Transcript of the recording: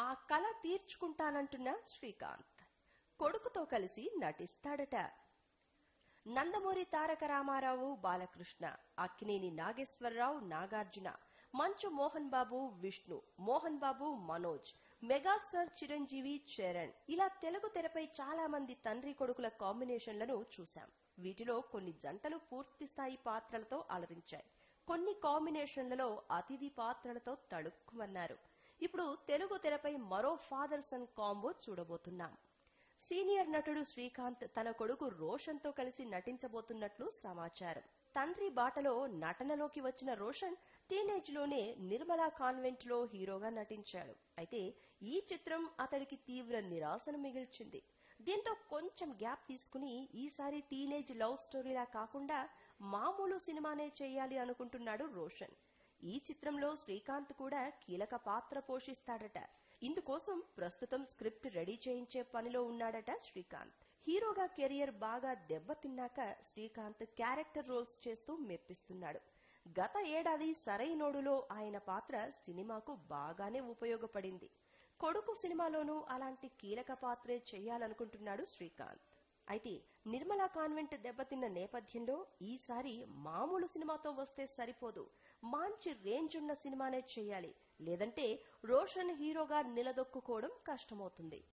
ఆ కల తీర్చుకుంటానంటున్న శ్రీకాంత్ కొడుకుతో కలిసి నటిస్తాడట నందమూరి తారక రామారావు బాలకృష్ణ అక్కినేని నాగేశ్వరరావు నాగార్జున మంచు మోహన్ బాబు విష్ణు మోహన్ బాబు మనోజ్ మెగాస్టార్ చిరంజీవి చరణ్ ఇలా తెలుగు తెరపై చాలా మంది తండ్రి కొడుకుల కాంబినేషన్లను చూశాం వీటిలో కొన్ని జంటలు పూర్తి స్థాయి పాత్రలతో అలరించాయి కొన్ని కాంబినేషన్లలో అతిథి పాత్రలతో తడుక్కుమన్నారు ఇప్పుడు తెలుగు తెరపై మరో ఫాదర్ సన్ కాంబో చూడబోతున్నాం సీనియర్ నటుడు శ్రీకాంత్ తన కొడుకు రోషన్ తో కలిసి నటించబోతున్నట్లు సమాచారం తండ్రి బాటలో నటనలోకి వచ్చిన రోషన్ టీనేజ్ లోనే నిర్మలా కాన్వెంట్ లో హీరోగా నటించాడు అయితే ఈ చిత్రం అతడికి తీవ్ర నిరాశను మిగిల్చింది దీంతో కొంచెం గ్యాప్ తీసుకుని ఈసారి టీనేజ్ లవ్ స్టోరీలా కాకుండా మామూలు సినిమానే చేయాలి అనుకుంటున్నాడు రోషన్ ఈ చిత్రంలో శ్రీకాంత్ కూడా కీలక పాత్ర పోషిస్తాడట ఇందుకోసం ప్రస్తుతం స్క్రిప్ట్ రెడీ చేయించే పనిలో ఉన్నాడట శ్రీకాంత్ హీరోగా కెరియర్ బాగా దెబ్బతిన్నాక శ్రీకాంత్ క్యారెక్టర్ రోల్స్ చేస్తూ మెప్పిస్తున్నాడు గత ఏడాది సరైనోడులో ఆయన పాత్ర సినిమాకు బాగానే ఉపయోగపడింది కొడుకు సినిమాలోనూ అలాంటి కీలక పాత్రే చేయాలనుకుంటున్నాడు శ్రీకాంత్ అయితే నిర్మలా కాన్వెంట్ దెబ్బతిన్న నేపథ్యంలో ఈసారి మామూలు సినిమాతో వస్తే సరిపోదు మంచి రేంజ్ ఉన్న సినిమానే చేయాలి లేదంటే రోషన్ హీరోగా నిలదొక్కుకోవడం కష్టమవుతుంది